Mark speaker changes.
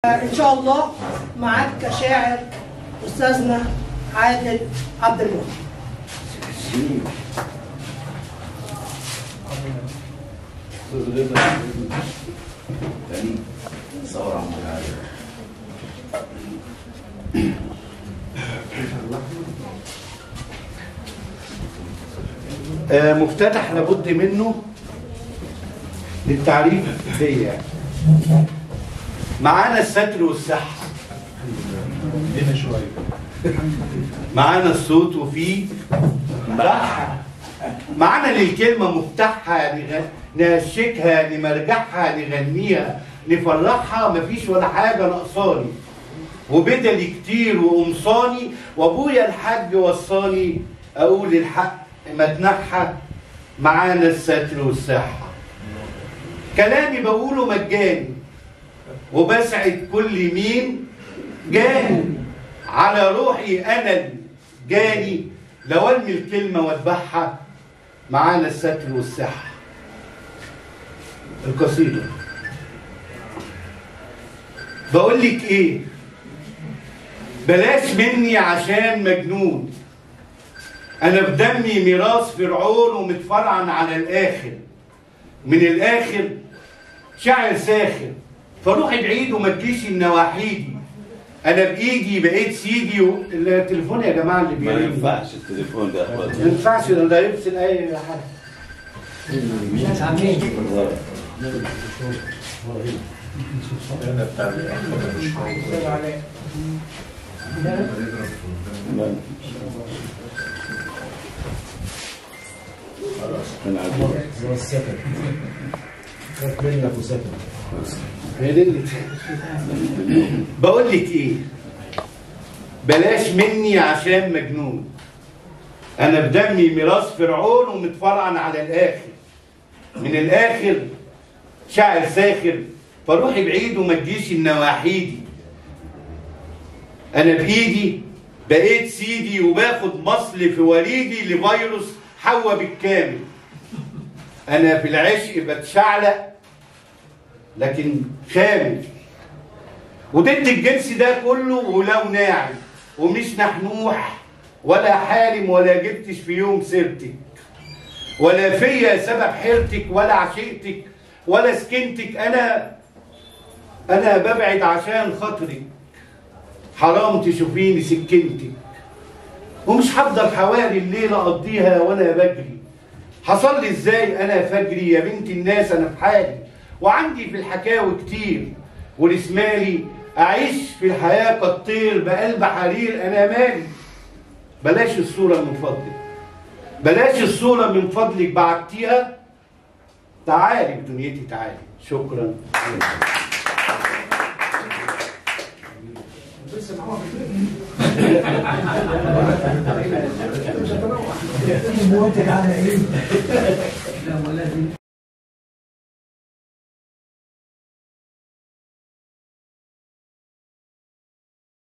Speaker 1: ان شاء الله معاك كشاعر استاذنا عادل عبد المؤمن
Speaker 2: آه، مفتتح لابد منه للتعريف فيا يعني. معانا الستر والصحة معانا الصوت وفيه مفتاحها معانا للكلمة مفتاحها نغ- نهشكها نمرجعها نغنيها نفرحها مفيش ولا حاجة ناقصاني وبدلي كتير وقمصاني وابويا الحاج وصاني اقول الحق متنحى معانا الستر والصحة كلامي بقوله مجاني وبسعد كل مين جاني على روحي انا الجاني لو ارمي الكلمه واذبحها معانا الستر والصحه القصيده بقول لك ايه بلاش مني عشان مجنون انا بدمي ميراث فرعون ومتفرعن على الاخر من الاخر شاعر ساخر فروحي بعيد وما تجيش النواحيدي انا بايدي بقيت سيدي و... التليفون يا جماعه اللي
Speaker 3: ما
Speaker 2: بيرن
Speaker 3: ينفعش التليفون ده
Speaker 2: ما ينفعش ده ده يفصل اي حاجه
Speaker 3: انا عارف.
Speaker 4: هو السكن خاف منك وسكن
Speaker 2: هي دي اللي بقول لك ايه بلاش مني عشان مجنون انا بدمي ميراث فرعون ومتفرعن على الاخر من الاخر شاعر ساخر فروحي بعيد وما تجيش النواحيدي انا بايدي بقيت سيدي وباخد مصل في وريدي لفيروس حوا بالكامل انا في العشق بتشعلق لكن خامل وضد الجنس ده كله ولو ناعم ومش نحنوح ولا حالم ولا جبتش في يوم سيرتك ولا فيا سبب حيرتك ولا عشقتك ولا سكنتك انا انا ببعد عشان خاطرك حرام تشوفيني سكنتك ومش هفضل حوالي الليل اقضيها وانا بجري حصل لي ازاي انا فجري يا بنت الناس انا في حالي وعندي في الحكاوي كتير ورسمالي اعيش في الحياه كالطير بقلب حرير انا مالي بلاش الصوره من فضلك بلاش الصوره من فضلك بعتيها تعالي بدنيتي تعالي شكرا
Speaker 4: موافق على ايه؟
Speaker 5: لا ولازم